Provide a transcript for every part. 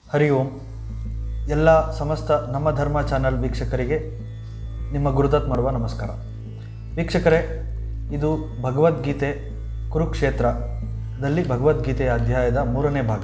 ಹರಿ ಓಂ ಎಲ್ಲ ಸಮಸ್ತ ನಮ್ಮ ಧರ್ಮ ಚಾನಲ್ ವೀಕ್ಷಕರಿಗೆ ನಿಮ್ಮ ಗುರುದತ್ ಮಾಡುವ ನಮಸ್ಕಾರ ವೀಕ್ಷಕರೇ ಇದು ಭಗವದ್ಗೀತೆ ಕುರುಕ್ಷೇತ್ರದಲ್ಲಿ ಭಗವದ್ಗೀತೆಯ ಅಧ್ಯಾಯದ ಮೂರನೇ ಭಾಗ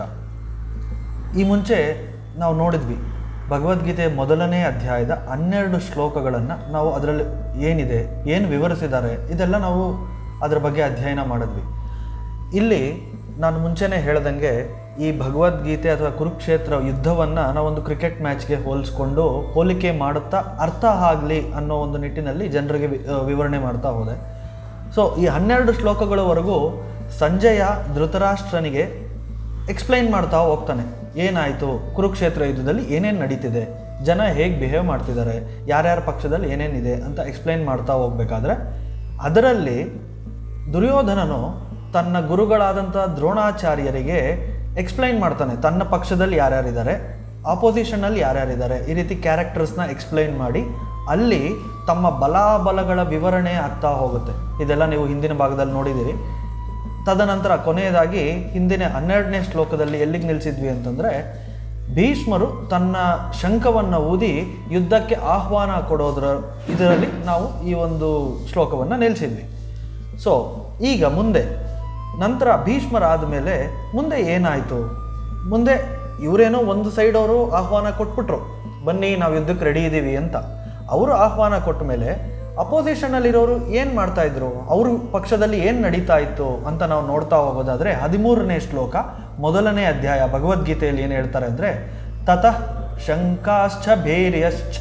ಈ ಮುಂಚೆ ನಾವು ನೋಡಿದ್ವಿ ಭಗವದ್ಗೀತೆಯ ಮೊದಲನೇ ಅಧ್ಯಾಯದ ಹನ್ನೆರಡು ಶ್ಲೋಕಗಳನ್ನು ನಾವು ಅದರಲ್ಲಿ ಏನಿದೆ ಏನು ವಿವರಿಸಿದ್ದಾರೆ ಇದೆಲ್ಲ ನಾವು ಅದರ ಬಗ್ಗೆ ಅಧ್ಯಯನ ಮಾಡಿದ್ವಿ ಇಲ್ಲಿ ನಾನು ಮುಂಚೆನೇ ಹೇಳ್ದಂಗೆ ಈ ಭಗವದ್ಗೀತೆ ಅಥವಾ ಕುರುಕ್ಷೇತ್ರ ಯುದ್ಧವನ್ನು ನಾವೊಂದು ಕ್ರಿಕೆಟ್ ಮ್ಯಾಚ್ಗೆ ಹೋಲಿಸ್ಕೊಂಡು ಹೋಲಿಕೆ ಮಾಡುತ್ತಾ ಅರ್ಥ ಆಗಲಿ ಅನ್ನೋ ಒಂದು ನಿಟ್ಟಿನಲ್ಲಿ ಜನರಿಗೆ ವಿ- ಆ, ವಿವರಣೆ ಮಾಡ್ತಾ ಹೋದೆ ಸೊ ಈ ಹನ್ನೆರಡು ಶ್ಲೋಕಗಳವರೆಗೂ ಸಂಜಯ ಧೃತರಾಷ್ಟ್ರನಿಗೆ ಎಕ್ಸ್ಪ್ಲೈನ್ ಮಾಡ್ತಾ ಹೋಗ್ತಾನೆ ಏನಾಯಿತು ಕುರುಕ್ಷೇತ್ರ ಯುದ್ಧದಲ್ಲಿ ಏನೇನು ನಡೀತಿದೆ ಜನ ಹೇಗೆ ಬಿಹೇವ್ ಮಾಡ್ತಿದ್ದಾರೆ ಯಾರ್ಯಾರ ಪಕ್ಷದಲ್ಲಿ ಏನೇನಿದೆ ಅಂತ ಎಕ್ಸ್ಪ್ಲೈನ್ ಮಾಡ್ತಾ ಹೋಗ್ಬೇಕಾದ್ರೆ ಅದರಲ್ಲಿ ದುರ್ಯೋಧನನು ತನ್ನ ಗುರುಗಳಾದಂಥ ದ್ರೋಣಾಚಾರ್ಯರಿಗೆ ಎಕ್ಸ್ಪ್ಲೈನ್ ಮಾಡ್ತಾನೆ ತನ್ನ ಪಕ್ಷದಲ್ಲಿ ಯಾರ್ಯಾರಿದ್ದಾರೆ ಆಪೋಸಿಷನಲ್ಲಿ ಯಾರ್ಯಾರಿದ್ದಾರೆ ಈ ರೀತಿ ಕ್ಯಾರೆಕ್ಟರ್ಸ್ನ ಎಕ್ಸ್ಪ್ಲೈನ್ ಮಾಡಿ ಅಲ್ಲಿ ತಮ್ಮ ಬಲಾಬಲಗಳ ವಿವರಣೆ ಆಗ್ತಾ ಹೋಗುತ್ತೆ ಇದೆಲ್ಲ ನೀವು ಹಿಂದಿನ ಭಾಗದಲ್ಲಿ ನೋಡಿದ್ದೀರಿ ತದನಂತರ ಕೊನೆಯದಾಗಿ ಹಿಂದಿನ ಹನ್ನೆರಡನೇ ಶ್ಲೋಕದಲ್ಲಿ ಎಲ್ಲಿಗೆ ನಿಲ್ಲಿಸಿದ್ವಿ ಅಂತಂದರೆ ಭೀಷ್ಮರು ತನ್ನ ಶಂಖವನ್ನು ಊದಿ ಯುದ್ಧಕ್ಕೆ ಆಹ್ವಾನ ಕೊಡೋದ್ರ ಇದರಲ್ಲಿ ನಾವು ಈ ಒಂದು ಶ್ಲೋಕವನ್ನು ನಿಲ್ಲಿಸಿದ್ವಿ ಸೊ ಈಗ ಮುಂದೆ ನಂತರ ಭೀಷ್ಮರಾದ ಮೇಲೆ ಮುಂದೆ ಏನಾಯಿತು ಮುಂದೆ ಇವರೇನೋ ಒಂದು ಸೈಡ್ ಅವರು ಆಹ್ವಾನ ಕೊಟ್ಬಿಟ್ರು ಬನ್ನಿ ನಾವು ಯುದ್ಧಕ್ಕೆ ರೆಡಿ ಇದ್ದೀವಿ ಅಂತ ಅವರು ಆಹ್ವಾನ ಕೊಟ್ಟ ಮೇಲೆ ಅಪೋಸಿಷನಲ್ಲಿರೋರು ಏನು ಮಾಡ್ತಾ ಇದ್ರು ಅವ್ರ ಪಕ್ಷದಲ್ಲಿ ಏನು ನಡೀತಾ ಇತ್ತು ಅಂತ ನಾವು ನೋಡ್ತಾ ಹೋಗೋದಾದ್ರೆ ಹದಿಮೂರನೇ ಶ್ಲೋಕ ಮೊದಲನೇ ಅಧ್ಯಾಯ ಭಗವದ್ಗೀತೆಯಲ್ಲಿ ಏನು ಹೇಳ್ತಾರೆ ಅಂದರೆ ತತಃ ಶಂಕಾಶ್ಚ ಭೇರ್ಯಶ್ಚ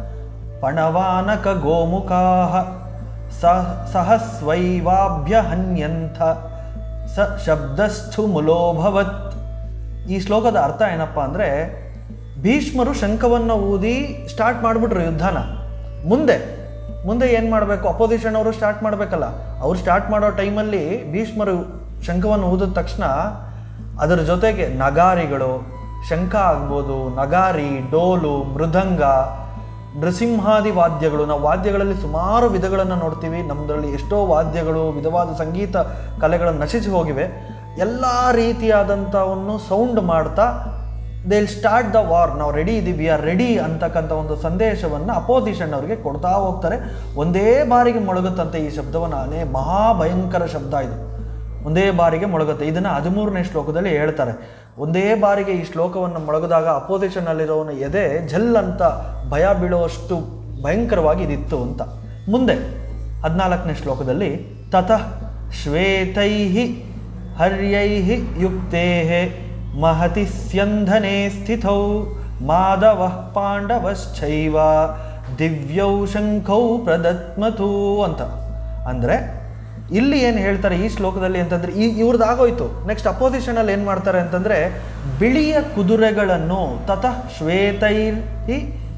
ಪಣವಾನಕ ಗೋಮುಖಾ ಸ ಸಹಸ್ವೈವಾಭ್ಯಹನ್ಯಂಥ ಸ ಶಬ್ದಸ್ಥು ಮುಲೋಭವತ್ ಈ ಶ್ಲೋಕದ ಅರ್ಥ ಏನಪ್ಪ ಅಂದರೆ ಭೀಷ್ಮರು ಶಂಖವನ್ನು ಊದಿ ಸ್ಟಾರ್ಟ್ ಮಾಡಿಬಿಟ್ರು ಯುದ್ಧನ ಮುಂದೆ ಮುಂದೆ ಏನು ಮಾಡಬೇಕು ಅಪೋಸಿಷನ್ ಅವರು ಸ್ಟಾರ್ಟ್ ಮಾಡಬೇಕಲ್ಲ ಅವ್ರು ಸ್ಟಾರ್ಟ್ ಮಾಡೋ ಟೈಮಲ್ಲಿ ಭೀಷ್ಮರು ಶಂಖವನ್ನು ಊದಿದ ತಕ್ಷಣ ಅದರ ಜೊತೆಗೆ ನಗಾರಿಗಳು ಶಂಖ ಆಗ್ಬೋದು ನಗಾರಿ ಡೋಲು ಮೃದಂಗ ನೃಸಿಂಹಾದಿ ವಾದ್ಯಗಳು ನಾವು ವಾದ್ಯಗಳಲ್ಲಿ ಸುಮಾರು ವಿಧಗಳನ್ನು ನೋಡ್ತೀವಿ ನಮ್ಮದ್ರಲ್ಲಿ ಎಷ್ಟೋ ವಾದ್ಯಗಳು ವಿಧವಾದ ಸಂಗೀತ ಕಲೆಗಳನ್ನು ನಶಿಸಿ ಹೋಗಿವೆ ಎಲ್ಲ ರೀತಿಯಾದಂಥವನ್ನು ಸೌಂಡ್ ಮಾಡ್ತಾ ದೇ ಸ್ಟಾರ್ಟ್ ದ ವಾರ್ ನಾವು ರೆಡಿ ಇದ್ದೀವಿ ಆರ್ ರೆಡಿ ಅಂತಕ್ಕಂಥ ಒಂದು ಸಂದೇಶವನ್ನು ಅಪೋಸಿಷನ್ ಅವರಿಗೆ ಕೊಡ್ತಾ ಹೋಗ್ತಾರೆ ಒಂದೇ ಬಾರಿಗೆ ಮೊಳಗುತ್ತಂತೆ ಈ ಶಬ್ದವನ್ನು ಅನೇ ಮಹಾಭಯಂಕರ ಶಬ್ದ ಇದು ಒಂದೇ ಬಾರಿಗೆ ಮೊಳಗುತ್ತೆ ಇದನ್ನು ಹದಿಮೂರನೇ ಶ್ಲೋಕದಲ್ಲಿ ಹೇಳ್ತಾರೆ ಒಂದೇ ಬಾರಿಗೆ ಈ ಶ್ಲೋಕವನ್ನು ಮೊಳಗಿದಾಗ ಅಪೋಸಿಷನ್ನಲ್ಲಿರೋನ ಎದೆ ಝಲ್ ಅಂತ ಭಯ ಬೀಳುವಷ್ಟು ಭಯಂಕರವಾಗಿ ಇದಿತ್ತು ಅಂತ ಮುಂದೆ ಹದಿನಾಲ್ಕನೇ ಶ್ಲೋಕದಲ್ಲಿ ತತಃ ಶ್ವೇತೈ ಹರ್ಯೈ ಯುಕ್ತೇ ಮಹತಿ ಸ್ಯಂಧನೆ ಸ್ಥಿತೌ ಮಾಧವ ಪಾಂಡವಶ್ಚೈವ ದಿವ್ಯೌ ಶಂಖೌ ಪ್ರದತ್ಮತು ಅಂತ ಅಂದರೆ ಇಲ್ಲಿ ಏನು ಹೇಳ್ತಾರೆ ಈ ಶ್ಲೋಕದಲ್ಲಿ ಅಂತಂದ್ರೆ ಈ ಇವ್ರದ್ದು ಆಗೋಯ್ತು ನೆಕ್ಸ್ಟ್ ಅಪೋಸಿಷನಲ್ಲಿ ಏನು ಮಾಡ್ತಾರೆ ಅಂತಂದ್ರೆ ಬಿಳಿಯ ಕುದುರೆಗಳನ್ನು ತತಃ ಶ್ವೇತೈಹಿ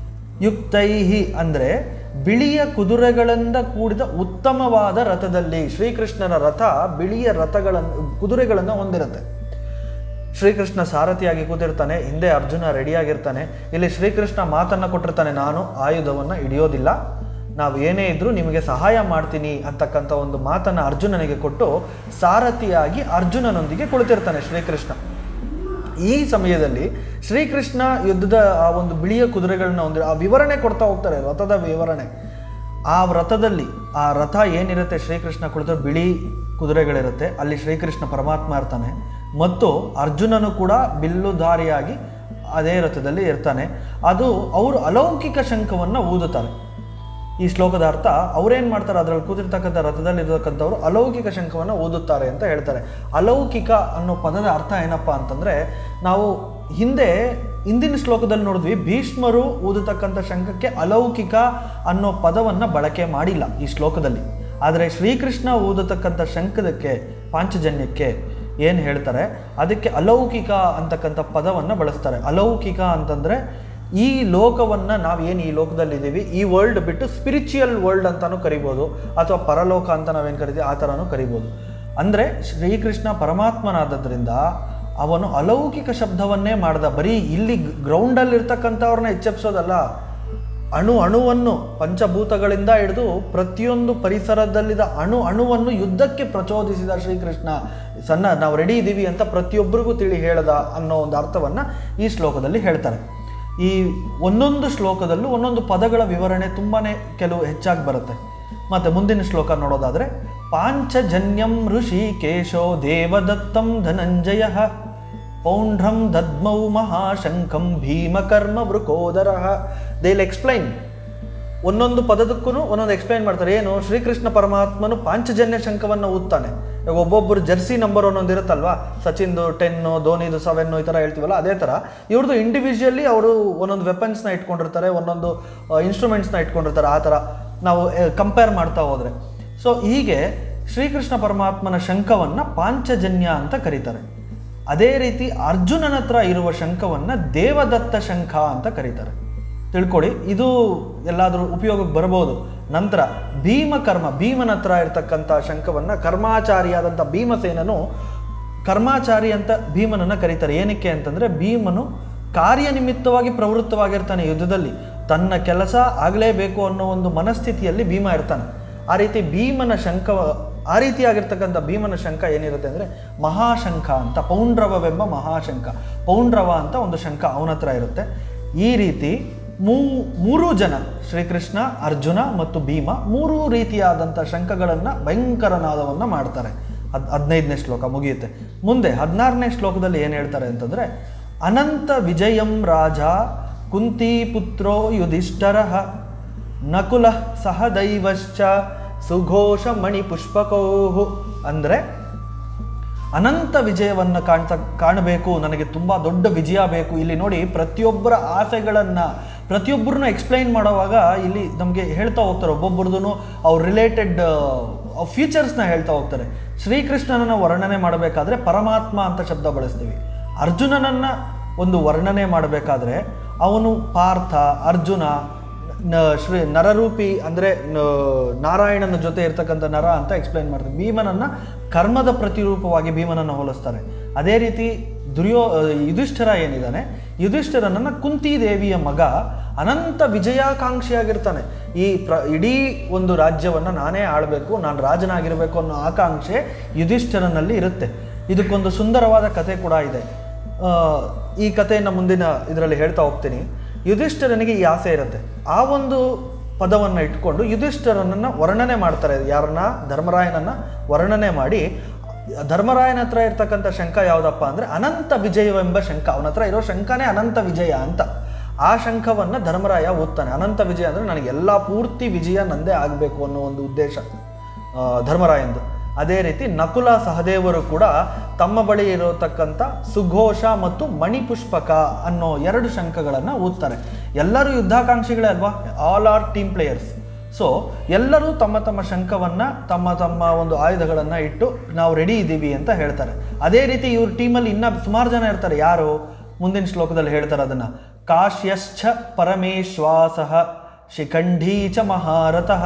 ಯುಕ್ತೈಹಿ ಅಂದರೆ ಬಿಳಿಯ ಕುದುರೆಗಳಿಂದ ಕೂಡಿದ ಉತ್ತಮವಾದ ರಥದಲ್ಲಿ ಶ್ರೀಕೃಷ್ಣನ ರಥ ಬಿಳಿಯ ರಥಗಳನ್ನು ಕುದುರೆಗಳನ್ನು ಹೊಂದಿರುತ್ತೆ ಶ್ರೀಕೃಷ್ಣ ಸಾರಥಿಯಾಗಿ ಕೂತಿರ್ತಾನೆ ಹಿಂದೆ ಅರ್ಜುನ ರೆಡಿಯಾಗಿರ್ತಾನೆ ಇಲ್ಲಿ ಶ್ರೀಕೃಷ್ಣ ಮಾತನ್ನು ಕೊಟ್ಟಿರ್ತಾನೆ ನಾನು ಆಯುಧವನ್ನು ಹಿಡಿಯೋದಿಲ್ಲ ನಾವು ಏನೇ ಇದ್ರೂ ನಿಮಗೆ ಸಹಾಯ ಮಾಡ್ತೀನಿ ಅಂತಕ್ಕಂಥ ಒಂದು ಮಾತನ್ನು ಅರ್ಜುನನಿಗೆ ಕೊಟ್ಟು ಸಾರಥಿಯಾಗಿ ಅರ್ಜುನನೊಂದಿಗೆ ಕುಳಿತಿರ್ತಾನೆ ಶ್ರೀಕೃಷ್ಣ ಈ ಸಮಯದಲ್ಲಿ ಶ್ರೀಕೃಷ್ಣ ಯುದ್ಧದ ಆ ಒಂದು ಬಿಳಿಯ ಕುದುರೆಗಳನ್ನ ಒಂದು ಆ ವಿವರಣೆ ಕೊಡ್ತಾ ಹೋಗ್ತಾರೆ ರಥದ ವಿವರಣೆ ಆ ರಥದಲ್ಲಿ ಆ ರಥ ಏನಿರುತ್ತೆ ಶ್ರೀಕೃಷ್ಣ ಕುಳಿತ ಬಿಳಿ ಕುದುರೆಗಳಿರುತ್ತೆ ಅಲ್ಲಿ ಶ್ರೀಕೃಷ್ಣ ಪರಮಾತ್ಮ ಇರ್ತಾನೆ ಮತ್ತು ಅರ್ಜುನನು ಕೂಡ ಬಿಲ್ಲುಧಾರಿಯಾಗಿ ಅದೇ ರಥದಲ್ಲಿ ಇರ್ತಾನೆ ಅದು ಅವರು ಅಲೌಕಿಕ ಶಂಖವನ್ನು ಊದುತ್ತಾರೆ ಈ ಶ್ಲೋಕದ ಅರ್ಥ ಅವ್ರೇನು ಮಾಡ್ತಾರೆ ಅದರಲ್ಲಿ ಕೂತಿರ್ತಕ್ಕಂಥ ರಥದಲ್ಲಿ ಇರತಕ್ಕಂಥವ್ರು ಅಲೌಕಿಕ ಶಂಖವನ್ನು ಓದುತ್ತಾರೆ ಅಂತ ಹೇಳ್ತಾರೆ ಅಲೌಕಿಕ ಅನ್ನೋ ಪದದ ಅರ್ಥ ಏನಪ್ಪ ಅಂತಂದರೆ ನಾವು ಹಿಂದೆ ಹಿಂದಿನ ಶ್ಲೋಕದಲ್ಲಿ ನೋಡಿದ್ವಿ ಭೀಷ್ಮರು ಊದತಕ್ಕಂಥ ಶಂಖಕ್ಕೆ ಅಲೌಕಿಕ ಅನ್ನೋ ಪದವನ್ನು ಬಳಕೆ ಮಾಡಿಲ್ಲ ಈ ಶ್ಲೋಕದಲ್ಲಿ ಆದರೆ ಶ್ರೀಕೃಷ್ಣ ಊದತಕ್ಕಂಥ ಶಂಖದಕ್ಕೆ ಪಾಂಚಜನ್ಯಕ್ಕೆ ಏನು ಹೇಳ್ತಾರೆ ಅದಕ್ಕೆ ಅಲೌಕಿಕ ಅಂತಕ್ಕಂಥ ಪದವನ್ನು ಬಳಸ್ತಾರೆ ಅಲೌಕಿಕ ಅಂತಂದರೆ ಈ ಲೋಕವನ್ನು ನಾವು ಏನು ಈ ಲೋಕದಲ್ಲಿ ಇದ್ದೀವಿ ಈ ವರ್ಲ್ಡ್ ಬಿಟ್ಟು ಸ್ಪಿರಿಚುವಲ್ ವರ್ಲ್ಡ್ ಅಂತಾನೂ ಕರಿಬೋದು ಅಥವಾ ಪರಲೋಕ ಅಂತ ನಾವೇನು ಕರಿತೀವಿ ಆ ಥರನೂ ಕರಿಬೋದು ಅಂದರೆ ಶ್ರೀಕೃಷ್ಣ ಪರಮಾತ್ಮನಾದದ್ರಿಂದ ಅವನು ಅಲೌಕಿಕ ಶಬ್ದವನ್ನೇ ಮಾಡ್ದ ಬರೀ ಇಲ್ಲಿ ಗ್ರೌಂಡಲ್ಲಿ ಇರ್ತಕ್ಕಂಥವ್ರನ್ನ ಎಚ್ಚೆಪ್ಸೋದಲ್ಲ ಅಣು ಅಣುವನ್ನು ಪಂಚಭೂತಗಳಿಂದ ಹಿಡಿದು ಪ್ರತಿಯೊಂದು ಪರಿಸರದಲ್ಲಿದ್ದ ಅಣು ಅಣುವನ್ನು ಯುದ್ಧಕ್ಕೆ ಪ್ರಚೋದಿಸಿದ ಶ್ರೀಕೃಷ್ಣ ಸಣ್ಣ ನಾವು ರೆಡಿ ಇದ್ದೀವಿ ಅಂತ ಪ್ರತಿಯೊಬ್ಬರಿಗೂ ತಿಳಿ ಹೇಳದ ಅನ್ನೋ ಒಂದು ಅರ್ಥವನ್ನು ಈ ಶ್ಲೋಕದಲ್ಲಿ ಹೇಳ್ತಾರೆ ಈ ಒಂದೊಂದು ಶ್ಲೋಕದಲ್ಲೂ ಒಂದೊಂದು ಪದಗಳ ವಿವರಣೆ ತುಂಬಾ ಕೆಲವು ಹೆಚ್ಚಾಗಿ ಬರುತ್ತೆ ಮತ್ತು ಮುಂದಿನ ಶ್ಲೋಕ ನೋಡೋದಾದರೆ ಪಾಂಚಜನ್ಯಂ ಋಷಿ ಕೇಶೋ ದೇವದತ್ತಂ ಧನಂಜಯ ಪೌಂಡ್ರಂ ದದ್ಮೌ ಮಹಾಶಂಖಂ ಭೀಮಕರ್ಮ ವೃಕೋದರ ದೇಲ್ ಎಕ್ಸ್ಪ್ಲೈನ್ ಒಂದೊಂದು ಪದದಕ್ಕೂ ಒಂದೊಂದು ಎಕ್ಸ್ಪ್ಲೈನ್ ಮಾಡ್ತಾರೆ ಏನು ಶ್ರೀಕೃಷ್ಣ ಪರಮಾತ್ಮನು ಪಾಂಚಜನ್ಯ ಶಂಖವನ್ನು ಊದ್ತಾನೆ ಇವಾಗ ಒಬ್ಬೊಬ್ಬರು ಜರ್ಸಿ ನಂಬರ್ ಒಂದೊಂದು ಇರುತ್ತಲ್ವಾ ಸಚಿನ್ದು ಟೆನ್ನು ಧೋನಿದು ಸೆವೆನ್ನು ಈ ಥರ ಹೇಳ್ತೀವಲ್ಲ ಅದೇ ಥರ ಇವ್ರದ್ದು ಇಂಡಿವಿಜುವಲಿ ಅವರು ಒಂದೊಂದು ವೆಪನ್ಸ್ನ ಇಟ್ಕೊಂಡಿರ್ತಾರೆ ಒಂದೊಂದು ಇನ್ಸ್ಟ್ರೂಮೆಂಟ್ಸ್ನ ಇಟ್ಕೊಂಡಿರ್ತಾರೆ ಆ ಥರ ನಾವು ಕಂಪೇರ್ ಮಾಡ್ತಾ ಹೋದರೆ ಸೊ ಹೀಗೆ ಶ್ರೀಕೃಷ್ಣ ಪರಮಾತ್ಮನ ಶಂಖವನ್ನು ಪಾಂಚಜನ್ಯ ಅಂತ ಕರೀತಾರೆ ಅದೇ ರೀತಿ ಅರ್ಜುನನ ಹತ್ರ ಇರುವ ಶಂಖವನ್ನು ದೇವದತ್ತ ಶಂಖ ಅಂತ ಕರೀತಾರೆ ತಿಳ್ಕೊಳ್ಳಿ ಇದು ಎಲ್ಲಾದರೂ ಉಪಯೋಗಕ್ಕೆ ಬರಬಹುದು ನಂತರ ಭೀಮಕರ್ಮ ಭೀಮನ ಹತ್ರ ಇರ್ತಕ್ಕಂಥ ಶಂಖವನ್ನು ಕರ್ಮಾಚಾರಿಯಾದಂಥ ಭೀಮಸೇನನು ಕರ್ಮಾಚಾರಿ ಅಂತ ಭೀಮನನ್ನು ಕರೀತಾರೆ ಏನಕ್ಕೆ ಅಂತಂದರೆ ಭೀಮನು ಕಾರ್ಯನಿಮಿತ್ತವಾಗಿ ಪ್ರವೃತ್ತವಾಗಿರ್ತಾನೆ ಯುದ್ಧದಲ್ಲಿ ತನ್ನ ಕೆಲಸ ಆಗಲೇಬೇಕು ಅನ್ನೋ ಒಂದು ಮನಸ್ಥಿತಿಯಲ್ಲಿ ಭೀಮ ಇರ್ತಾನೆ ಆ ರೀತಿ ಭೀಮನ ಶಂಖ ಆ ರೀತಿಯಾಗಿರ್ತಕ್ಕಂಥ ಭೀಮನ ಶಂಖ ಏನಿರುತ್ತೆ ಅಂದರೆ ಮಹಾಶಂಖ ಅಂತ ಪೌಂಡ್ರವವೆಂಬ ಮಹಾಶಂಖ ಪೌಂಡ್ರವ ಅಂತ ಒಂದು ಶಂಖ ಅವನ ಹತ್ರ ಇರುತ್ತೆ ಈ ರೀತಿ ಮೂ ಮೂರೂ ಜನ ಶ್ರೀಕೃಷ್ಣ ಅರ್ಜುನ ಮತ್ತು ಭೀಮ ಮೂರೂ ರೀತಿಯಾದಂಥ ಶಂಖಗಳನ್ನು ಭಯಂಕರ ನಾದವನ್ನು ಮಾಡ್ತಾರೆ ಹದ್ ಹದಿನೈದನೇ ಶ್ಲೋಕ ಮುಗಿಯುತ್ತೆ ಮುಂದೆ ಹದಿನಾರನೇ ಶ್ಲೋಕದಲ್ಲಿ ಏನು ಹೇಳ್ತಾರೆ ಅಂತಂದರೆ ಅನಂತ ವಿಜಯಂ ರಾಜ ಕುಂತೀಪುತ್ರೋ ಯುಧಿಷ್ಠರ ನಕುಲ ಸಹದೈವಶ್ಚ ಸುಘೋಷ ಮಣಿಪುಷ್ಪಕೌಹು ಅಂದರೆ ಅನಂತ ವಿಜಯವನ್ನು ಕಾಣ್ತಾ ಕಾಣಬೇಕು ನನಗೆ ತುಂಬ ದೊಡ್ಡ ವಿಜಯ ಬೇಕು ಇಲ್ಲಿ ನೋಡಿ ಪ್ರತಿಯೊಬ್ಬರ ಆಸೆಗಳನ್ನು ಪ್ರತಿಯೊಬ್ಬರನ್ನ ಎಕ್ಸ್ಪ್ಲೈನ್ ಮಾಡೋವಾಗ ಇಲ್ಲಿ ನಮಗೆ ಹೇಳ್ತಾ ಹೋಗ್ತಾರೆ ಒಬ್ಬೊಬ್ಬರದ್ದು ಅವ್ರ ರಿಲೇಟೆಡ್ ಫೀಚರ್ಸ್ನ ಹೇಳ್ತಾ ಹೋಗ್ತಾರೆ ಶ್ರೀಕೃಷ್ಣನನ್ನು ವರ್ಣನೆ ಮಾಡಬೇಕಾದ್ರೆ ಪರಮಾತ್ಮ ಅಂತ ಶಬ್ದ ಬಳಸ್ತೀವಿ ಅರ್ಜುನನನ್ನು ಒಂದು ವರ್ಣನೆ ಮಾಡಬೇಕಾದ್ರೆ ಅವನು ಪಾರ್ಥ ಅರ್ಜುನ ನ ಶ್ರೀ ನರರೂಪಿ ಅಂದರೆ ನಾರಾಯಣನ ಜೊತೆ ಇರ್ತಕ್ಕಂಥ ನರ ಅಂತ ಎಕ್ಸ್ಪ್ಲೈನ್ ಮಾಡ್ತಾರೆ ಭೀಮನನ್ನು ಕರ್ಮದ ಪ್ರತಿರೂಪವಾಗಿ ಭೀಮನನ್ನು ಹೋಲಿಸ್ತಾರೆ ಅದೇ ರೀತಿ ದುರ್ಯೋ ಯುಧಿಷ್ಠಿರ ಏನಿದ್ದಾನೆ ಯುಧಿಷ್ಠಿರನನ್ನು ಕುಂತಿದೇವಿಯ ಮಗ ಅನಂತ ವಿಜಯಾಕಾಂಕ್ಷಿಯಾಗಿರ್ತಾನೆ ಈ ಪ್ರ ಇಡೀ ಒಂದು ರಾಜ್ಯವನ್ನು ನಾನೇ ಆಳಬೇಕು ನಾನು ರಾಜನಾಗಿರಬೇಕು ಅನ್ನೋ ಆಕಾಂಕ್ಷೆ ಯುಧಿಷ್ಠಿರನಲ್ಲಿ ಇರುತ್ತೆ ಇದಕ್ಕೊಂದು ಸುಂದರವಾದ ಕತೆ ಕೂಡ ಇದೆ ಆ, ಈ ಕಥೆಯನ್ನು ಮುಂದಿನ ಇದರಲ್ಲಿ ಹೇಳ್ತಾ ಹೋಗ್ತೀನಿ ಯುಧಿಷ್ಠಿರನಿಗೆ ಈ ಆಸೆ ಇರುತ್ತೆ ಆ ಒಂದು ಪದವನ್ನು ಇಟ್ಕೊಂಡು ಯುಧಿಷ್ಠಿರನನ್ನು ವರ್ಣನೆ ಮಾಡ್ತಾರೆ ಯಾರನ್ನ ಧರ್ಮರಾಯನನ್ನು ವರ್ಣನೆ ಮಾಡಿ ಧರ್ಮರಾಯನ ಹತ್ರ ಇರ್ತಕ್ಕಂಥ ಶಂಕ ಯಾವುದಪ್ಪ ಅಂದರೆ ಅನಂತ ವಿಜಯವೆಂಬ ಶಂಕ ಅವನ ಹತ್ರ ಇರೋ ಶಂಕನೇ ಅನಂತ ವಿಜಯ ಅಂತ ಆ ಶಂಖವನ್ನು ಧರ್ಮರಾಯ ಓದ್ತಾನೆ ಅನಂತ ವಿಜಯ ಅಂದರೆ ನನಗೆ ಎಲ್ಲ ಪೂರ್ತಿ ವಿಜಯ ನಂದೇ ಆಗಬೇಕು ಅನ್ನೋ ಒಂದು ಉದ್ದೇಶ ಆ, ಧರ್ಮರಾಯಂದು ಅದೇ ರೀತಿ ನಕುಲ ಸಹದೇವರು ಕೂಡ ತಮ್ಮ ಬಳಿ ಇರತಕ್ಕಂಥ ಸುಘೋಷ ಮತ್ತು ಮಣಿಪುಷ್ಪಕ ಅನ್ನೋ ಎರಡು ಶಂಖಗಳನ್ನು ಓದ್ತಾರೆ ಎಲ್ಲರೂ ಯುದ್ಧಾಕಾಂಕ್ಷಿಗಳೇ ಅಲ್ವಾ all are team players so ಎಲ್ಲರೂ ತಮ್ಮ ತಮ್ಮ ಶಂಖವನ್ನು ತಮ್ಮ ತಮ್ಮ ಒಂದು ಆಯುಧಗಳನ್ನು ಇಟ್ಟು ನಾವು ರೆಡಿ ಇದ್ದೀವಿ ಅಂತ ಹೇಳ್ತಾರೆ ಅದೇ ರೀತಿ ಇವ್ರ ಟೀಮಲ್ಲಿ ಇನ್ನೂ ಸುಮಾರು ಜನ ಇರ್ತಾರೆ ಯಾರು ಮುಂದಿನ ಶ್ಲೋಕದಲ್ಲಿ ಹೇಳ್ತಾರೆ ಅದನ್ನು ಕಾಶ್ಯಶ್ಚ ಪರಮೇಶ್ವಾಸ ಶಿಖಂಡೀ ಚ ಮಹಾರಥಃ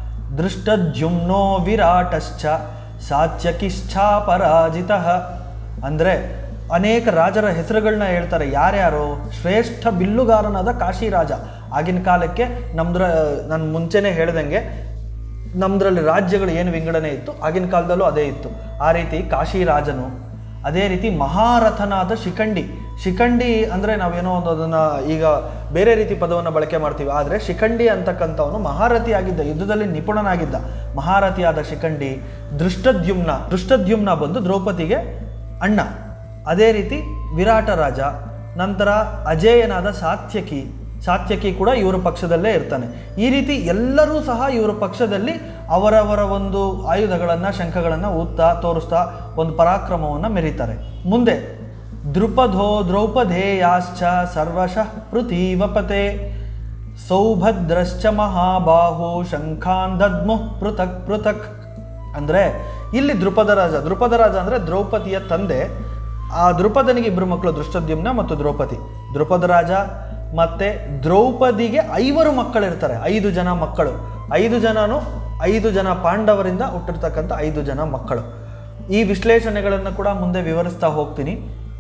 ದೃಷ್ಟದ್ಯುಮ್ನೋ ವಿರಾಟಶ್ಚ ಸಾತ್ಯಕಿಶ್ಚಾ ಪರಾಜಿತ ಅಂದರೆ ಅನೇಕ ರಾಜರ ಹೆಸರುಗಳನ್ನ ಹೇಳ್ತಾರೆ ಯಾರ್ಯಾರು ಶ್ರೇಷ್ಠ ಬಿಲ್ಲುಗಾರನಾದ ಕಾಶಿರಾಜ ಆಗಿನ ಕಾಲಕ್ಕೆ ನಮ್ದ್ರ ನಾನು ಮುಂಚೆನೇ ಹೇಳ್ದಂಗೆ ನಮ್ದ್ರಲ್ಲಿ ರಾಜ್ಯಗಳು ಏನು ವಿಂಗಡಣೆ ಇತ್ತು ಆಗಿನ ಕಾಲದಲ್ಲೂ ಅದೇ ಇತ್ತು ಆ ರೀತಿ ಕಾಶಿರಾಜನು ಅದೇ ರೀತಿ ಮಹಾರಥನಾದ ಶಿಖಂಡಿ ಶಿಖಂಡಿ ಅಂದರೆ ನಾವೇನೋ ಒಂದು ಅದನ್ನು ಈಗ ಬೇರೆ ರೀತಿ ಪದವನ್ನು ಬಳಕೆ ಮಾಡ್ತೀವಿ ಆದರೆ ಶಿಖಂಡಿ ಅಂತಕ್ಕಂಥವನು ಮಹಾರಥಿ ಆಗಿದ್ದ ಯುದ್ಧದಲ್ಲಿ ನಿಪುಣನಾಗಿದ್ದ ಮಹಾರಥಿಯಾದ ಶಿಖಂಡಿ ದೃಷ್ಟದ್ಯುಮ್ನ ದೃಷ್ಟದ್ಯುಮ್ನ ಬಂದು ದ್ರೌಪದಿಗೆ ಅಣ್ಣ ಅದೇ ರೀತಿ ವಿರಾಟ ರಾಜ ನಂತರ ಅಜೇಯನಾದ ಸಾತ್ಯಕಿ ಸಾತ್ಯಕಿ ಕೂಡ ಇವರ ಪಕ್ಷದಲ್ಲೇ ಇರ್ತಾನೆ ಈ ರೀತಿ ಎಲ್ಲರೂ ಸಹ ಇವರ ಪಕ್ಷದಲ್ಲಿ ಅವರವರ ಒಂದು ಆಯುಧಗಳನ್ನು ಶಂಖಗಳನ್ನು ಊದ್ತಾ ತೋರಿಸ್ತಾ ಒಂದು ಪರಾಕ್ರಮವನ್ನು ಮೆರೀತಾರೆ ಮುಂದೆ ದೃಪದೋ ದ್ರೌಪದೇಯಾಶ್ಚ ಸರ್ವಶಃ ಪೃಥೀವಪತೆ ಸೌಭದ್ರಶ್ಚ ಮಹಾಬಾಹು ಶಂಖಾನ್ ದದ್ಮುಃ ಪೃಥಕ್ ಪೃಥಕ್ ಅಂದರೆ ಇಲ್ಲಿ ದೃಪದ ರಾಜ ದೃಪದ ರಾಜ ಅಂದರೆ ದ್ರೌಪದಿಯ ತಂದೆ ಆ ದೃಪದನಿಗೆ ಇಬ್ಬರು ಮಕ್ಕಳು ದೃಷ್ಟದ್ಯುಮ್ನ ಮತ್ತು ದ್ರೌಪದಿ ದೃಪದ ರಾಜ ಮತ್ತು ದ್ರೌಪದಿಗೆ ಐವರು ಮಕ್ಕಳಿರ್ತಾರೆ ಐದು ಜನ ಮಕ್ಕಳು ಐದು ಜನನು ಐದು ಜನ ಪಾಂಡವರಿಂದ ಹುಟ್ಟಿರ್ತಕ್ಕಂಥ ಐದು ಜನ ಮಕ್ಕಳು ಈ ವಿಶ್ಲೇಷಣೆಗಳನ್ನು ಕೂಡ ಮುಂದೆ ವಿವರಿಸ್ತಾ ಹೋಗ್ತೀನಿ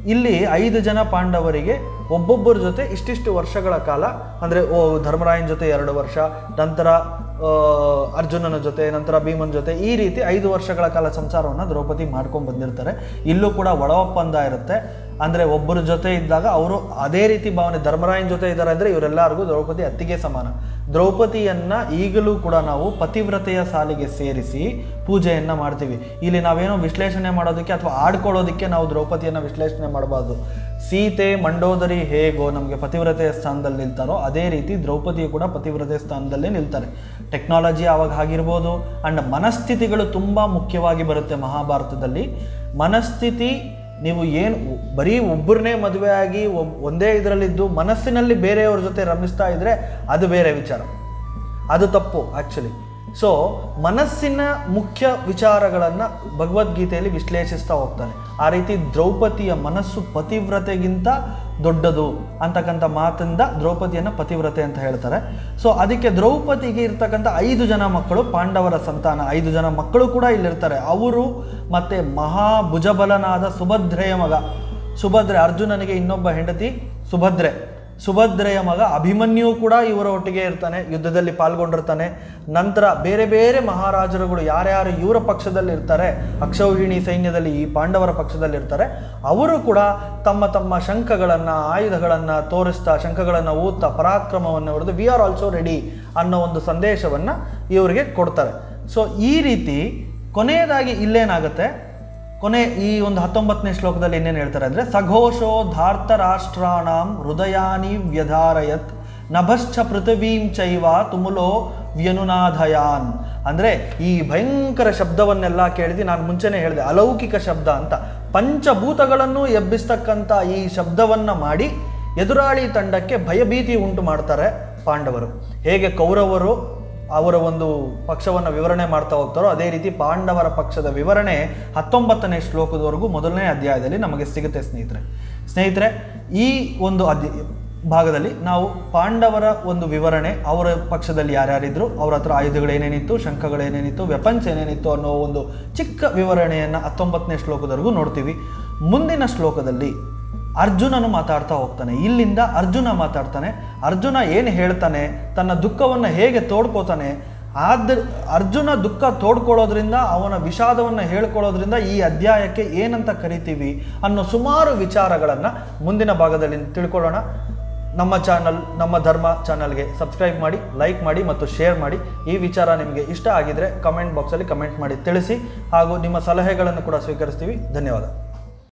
ಇಲ್ಲಿ ಐದು ಜನ ಪಾಂಡವರಿಗೆ ಒಬ್ಬೊಬ್ಬರ ಜೊತೆ ಇಷ್ಟಿಷ್ಟು ವರ್ಷಗಳ ಕಾಲ ಅಂದರೆ ಓ ಧರ್ಮರಾಯನ ಜೊತೆ ಎರಡು ವರ್ಷ ನಂತರ ಆ, ಅರ್ಜುನನ ಜೊತೆ ನಂತರ ಭೀಮನ ಜೊತೆ ಈ ರೀತಿ ಐದು ವರ್ಷಗಳ ಕಾಲ ಸಂಸಾರವನ್ನು ದ್ರೌಪದಿ ಮಾಡ್ಕೊಂಡು ಬಂದಿರ್ತಾರೆ ಇಲ್ಲೂ ಕೂಡ ಒಳ ಒಪ್ಪಂದ ಇರುತ್ತೆ ಅಂದರೆ ಒಬ್ಬರ ಜೊತೆ ಇದ್ದಾಗ ಅವರು ಅದೇ ರೀತಿ ಭಾವನೆ ಧರ್ಮರಾಯನ ಜೊತೆ ಇದ್ದಾರೆ ಅಂದರೆ ಇವರೆಲ್ಲರಿಗೂ ದ್ರೌಪದಿ ಅತ್ತಿಗೆ ಸಮಾನ ದ್ರೌಪದಿಯನ್ನ ಈಗಲೂ ಕೂಡ ನಾವು ಪತಿವ್ರತೆಯ ಸಾಲಿಗೆ ಸೇರಿಸಿ ಪೂಜೆಯನ್ನ ಮಾಡ್ತೀವಿ ಇಲ್ಲಿ ನಾವೇನೋ ವಿಶ್ಲೇಷಣೆ ಮಾಡೋದಕ್ಕೆ ಅಥವಾ ಆಡ್ಕೊಳ್ಳೋದಕ್ಕೆ ನಾವು ದ್ರೌಪದಿಯನ್ನ ವಿಶ್ಲೇಷಣೆ ಮಾಡಬಾರ್ದು ಸೀತೆ ಮಂಡೋದರಿ ಹೇಗೋ ನಮಗೆ ಪತಿವ್ರತೆಯ ಸ್ಥಾನದಲ್ಲಿ ನಿಲ್ತಾರೋ ಅದೇ ರೀತಿ ದ್ರೌಪದಿಯು ಕೂಡ ಪತಿವ್ರತೆಯ ಸ್ಥಾನದಲ್ಲೇ ನಿಲ್ತಾರೆ ಟೆಕ್ನಾಲಜಿ ಆವಾಗ ಆಗಿರ್ಬೋದು ಅಂಡ್ ಮನಸ್ಥಿತಿಗಳು ತುಂಬ ಮುಖ್ಯವಾಗಿ ಬರುತ್ತೆ ಮಹಾಭಾರತದಲ್ಲಿ ಮನಸ್ಥಿತಿ ನೀವು ಏನು ಬರೀ ಒಬ್ಬರನ್ನೇ ಮದುವೆ ಆಗಿ ಒಬ್ ಒಂದೇ ಇದರಲ್ಲಿದ್ದು ಮನಸ್ಸಿನಲ್ಲಿ ಬೇರೆಯವ್ರ ಜೊತೆ ರಮಿಸ್ತಾ ಇದ್ರೆ ಅದು ಬೇರೆ ವಿಚಾರ ಅದು ತಪ್ಪು ಆ್ಯಕ್ಚುಲಿ ಸೊ ಮನಸ್ಸಿನ ಮುಖ್ಯ ವಿಚಾರಗಳನ್ನು ಭಗವದ್ಗೀತೆಯಲ್ಲಿ ವಿಶ್ಲೇಷಿಸ್ತಾ ಹೋಗ್ತಾನೆ ಆ ರೀತಿ ದ್ರೌಪದಿಯ ಮನಸ್ಸು ಪತಿವ್ರತೆಗಿಂತ ದೊಡ್ಡದು ಅಂತಕ್ಕಂಥ ಮಾತಿಂದ ದ್ರೌಪದಿಯನ್ನು ಪತಿವ್ರತೆ ಅಂತ ಹೇಳ್ತಾರೆ ಸೊ ಅದಕ್ಕೆ ದ್ರೌಪದಿಗೆ ಇರ್ತಕ್ಕಂಥ ಐದು ಜನ ಮಕ್ಕಳು ಪಾಂಡವರ ಸಂತಾನ ಐದು ಜನ ಮಕ್ಕಳು ಕೂಡ ಇಲ್ಲಿರ್ತಾರೆ ಅವರು ಮತ್ತೆ ಮಹಾಭುಜಬಲನಾದ ಸುಭದ್ರೆಯ ಮಗ ಸುಭದ್ರೆ ಅರ್ಜುನನಿಗೆ ಇನ್ನೊಬ್ಬ ಹೆಂಡತಿ ಸುಭದ್ರೆ ಸುಭದ್ರೆಯ ಮಗ ಅಭಿಮನ್ಯು ಕೂಡ ಇವರ ಒಟ್ಟಿಗೆ ಇರ್ತಾನೆ ಯುದ್ಧದಲ್ಲಿ ಪಾಲ್ಗೊಂಡಿರ್ತಾನೆ ನಂತರ ಬೇರೆ ಬೇರೆ ಮಹಾರಾಜರುಗಳು ಯಾರ್ಯಾರು ಇವರ ಪಕ್ಷದಲ್ಲಿ ಇರ್ತಾರೆ ಅಕ್ಷೌಹಿಣಿ ಸೈನ್ಯದಲ್ಲಿ ಈ ಪಾಂಡವರ ಪಕ್ಷದಲ್ಲಿ ಇರ್ತಾರೆ ಅವರು ಕೂಡ ತಮ್ಮ ತಮ್ಮ ಶಂಖಗಳನ್ನು ಆಯುಧಗಳನ್ನು ತೋರಿಸ್ತಾ ಶಂಖಗಳನ್ನು ಊದ್ತಾ ಪರಾಕ್ರಮವನ್ನು ಹೊಡೆದು ವಿ ಆರ್ ಆಲ್ಸೋ ರೆಡಿ ಅನ್ನೋ ಒಂದು ಸಂದೇಶವನ್ನು ಇವರಿಗೆ ಕೊಡ್ತಾರೆ ಸೊ ಈ ರೀತಿ ಕೊನೆಯದಾಗಿ ಇಲ್ಲೇನಾಗುತ್ತೆ ಕೊನೆ ಈ ಒಂದು ಹತ್ತೊಂಬತ್ತನೇ ಶ್ಲೋಕದಲ್ಲಿ ಇನ್ನೇನು ಹೇಳ್ತಾರೆ ಅಂದರೆ ಸಘೋಷೋ ಧಾರ್ತ ರಾಷ್ಟ್ರಾಣಾಂ ಹೃದಯಾನಿ ವ್ಯಧಾರಯತ್ ನಭಶ್ಚ ಪೃಥಿವೀಂ ಚೈವ ತುಮುಲೋ ವ್ಯನುನಾಧಯಾನ್ ಅಂದರೆ ಈ ಭಯಂಕರ ಶಬ್ದವನ್ನೆಲ್ಲ ಕೇಳಿದಿ ನಾನು ಮುಂಚೆನೇ ಹೇಳಿದೆ ಅಲೌಕಿಕ ಶಬ್ದ ಅಂತ ಪಂಚಭೂತಗಳನ್ನು ಎಬ್ಬಿಸ್ತಕ್ಕಂಥ ಈ ಶಬ್ದವನ್ನು ಮಾಡಿ ಎದುರಾಳಿ ತಂಡಕ್ಕೆ ಭಯಭೀತಿ ಉಂಟು ಮಾಡ್ತಾರೆ ಪಾಂಡವರು ಹೇಗೆ ಕೌರವರು ಅವರ ಒಂದು ಪಕ್ಷವನ್ನು ವಿವರಣೆ ಮಾಡ್ತಾ ಹೋಗ್ತಾರೋ ಅದೇ ರೀತಿ ಪಾಂಡವರ ಪಕ್ಷದ ವಿವರಣೆ ಹತ್ತೊಂಬತ್ತನೇ ಶ್ಲೋಕದವರೆಗೂ ಮೊದಲನೇ ಅಧ್ಯಾಯದಲ್ಲಿ ನಮಗೆ ಸಿಗುತ್ತೆ ಸ್ನೇಹಿತರೆ ಸ್ನೇಹಿತರೆ ಈ ಒಂದು ಅಧ್ಯ ಭಾಗದಲ್ಲಿ ನಾವು ಪಾಂಡವರ ಒಂದು ವಿವರಣೆ ಅವರ ಪಕ್ಷದಲ್ಲಿ ಯಾರ್ಯಾರಿದ್ರು ಅವ್ರ ಹತ್ರ ಆಯುಧಗಳು ಏನೇನಿತ್ತು ಶಂಖಗಳೇನೇನಿತ್ತು ವೆಪನ್ಸ್ ಏನೇನಿತ್ತು ಅನ್ನೋ ಒಂದು ಚಿಕ್ಕ ವಿವರಣೆಯನ್ನು ಹತ್ತೊಂಬತ್ತನೇ ಶ್ಲೋಕದವರೆಗೂ ನೋಡ್ತೀವಿ ಮುಂದಿನ ಶ್ಲೋಕದಲ್ಲಿ ಅರ್ಜುನನು ಮಾತಾಡ್ತಾ ಹೋಗ್ತಾನೆ ಇಲ್ಲಿಂದ ಅರ್ಜುನ ಮಾತಾಡ್ತಾನೆ ಅರ್ಜುನ ಏನು ಹೇಳ್ತಾನೆ ತನ್ನ ದುಃಖವನ್ನು ಹೇಗೆ ತೋಡ್ಕೋತಾನೆ ಆದ ಅರ್ಜುನ ದುಃಖ ತೋಡ್ಕೊಳ್ಳೋದ್ರಿಂದ ಅವನ ವಿಷಾದವನ್ನು ಹೇಳ್ಕೊಳ್ಳೋದ್ರಿಂದ ಈ ಅಧ್ಯಾಯಕ್ಕೆ ಏನಂತ ಕರಿತೀವಿ ಅನ್ನೋ ಸುಮಾರು ವಿಚಾರಗಳನ್ನು ಮುಂದಿನ ಭಾಗದಲ್ಲಿ ತಿಳ್ಕೊಳ್ಳೋಣ ನಮ್ಮ ಚಾನಲ್ ನಮ್ಮ ಧರ್ಮ ಚಾನಲ್ಗೆ ಸಬ್ಸ್ಕ್ರೈಬ್ ಮಾಡಿ ಲೈಕ್ ಮಾಡಿ ಮತ್ತು ಶೇರ್ ಮಾಡಿ ಈ ವಿಚಾರ ನಿಮಗೆ ಇಷ್ಟ ಆಗಿದ್ರೆ ಕಮೆಂಟ್ ಬಾಕ್ಸಲ್ಲಿ ಕಮೆಂಟ್ ಮಾಡಿ ತಿಳಿಸಿ ಹಾಗೂ ನಿಮ್ಮ ಸಲಹೆಗಳನ್ನು ಕೂಡ ಸ್ವೀಕರಿಸ್ತೀವಿ ಧನ್ಯವಾದ